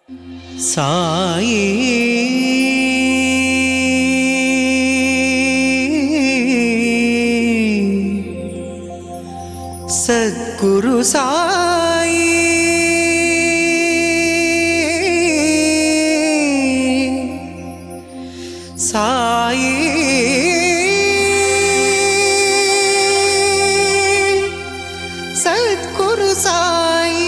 సాయి సద్గురు సాయి సాయి సద్గురు సాయి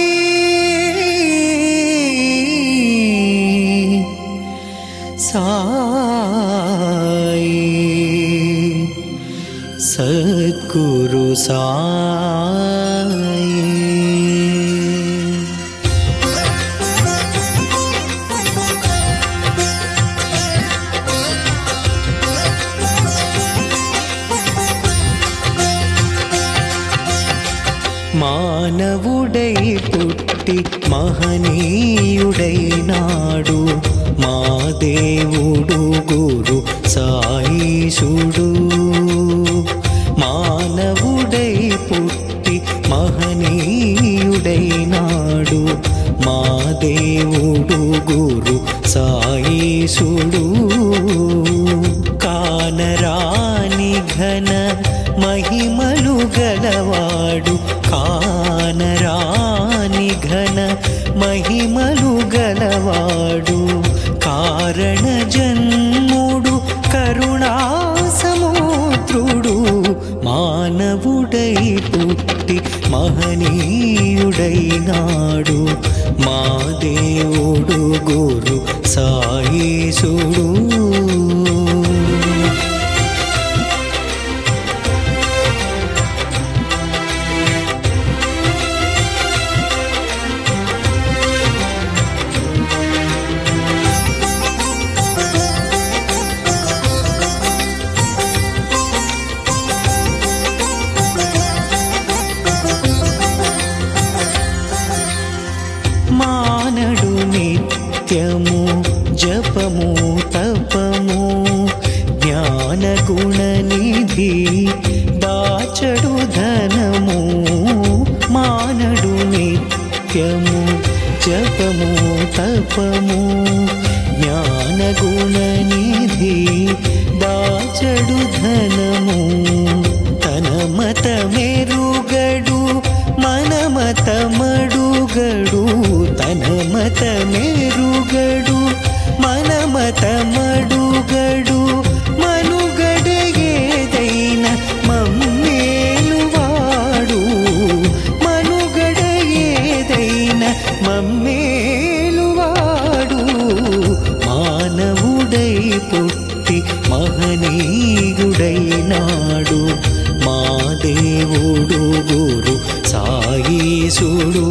సాయి సద్గురు సాయి మానవుడై పుట్టి మహనీయుడైనాడు మా దేవుడు గురు సాయిషుడు మానవుడై పుట్టి మహనీయుడైనాడు మా దేవుడు గురు సాయిషుడు కానరాని ఘన మహిమలు గలవాడు కానరాని ఘన మహిమలు గలవాడు కారణ జన్ముడు కరుణాసముద్రుడు మానవుడై పుట్టి మహనీయుడైనాడు మా దేవుడు గురు సాయిసుడు మానడు నిత్యము జపము తపము జ్ఞాన గుణనిధి దాచడు ధనము మానడు నిత్యము జపము తపము జ్ఞాన గుణనిధి దాచడు ధనము తన మత మెరుగడు మన మత మడుగడు తన మత మెరుగడు మన మత మడుగడు మనుగడ ఏదైన మమ్మేలువాడు మనుగడ ఏదైన మమ్మేలువాడు మానవుడై పుట్టి మహనీయుడైనాడు మా దేవుడు గురు సాయీసుడు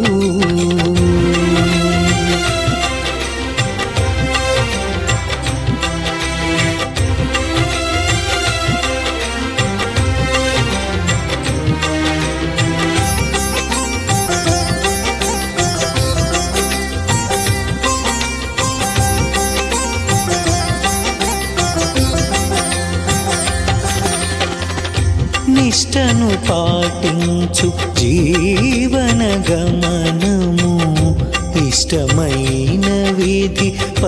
నిష్టను పాటించు జీవన గమనము ఇష్టమైన విధి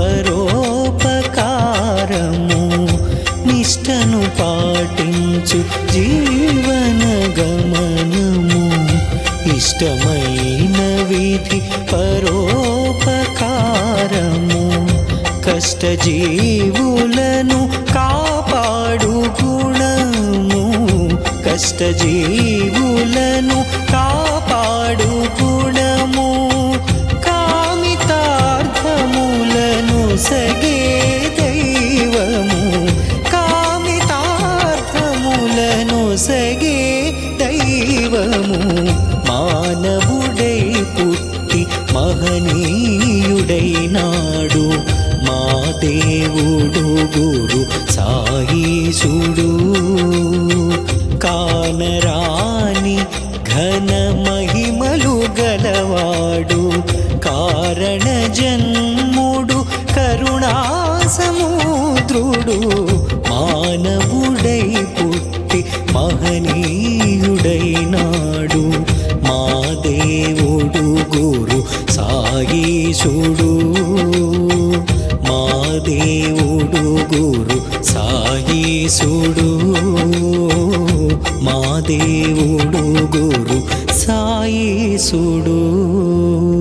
పరోపకారము నిష్టను పాటించు జీవన గమనము ఇష్టమైన విధి పరోపకారము కష్టజీవులను కాపాడు గుణము కష్టజీవులను కాపాడు గుణము కామితార్థములను సగే దైవము కామితార్థములను సగే దైవము మానవుడై పుట్టి మహనీయుడైనాడు మా దేవుడు గురు సాయీసుడు కానరాని ఘన మహిమలు గలవాడు కారణ జన్ముడు కరుణాసముద్రుడు మానవుడై పుట్టి మహనీయుడైనాడు మా దేవుడు గురు సాయీశుడు సాయేసుడు మా దేవుడు గురు సాయేసుడు మా దేవుడు గురు సాయేసుడు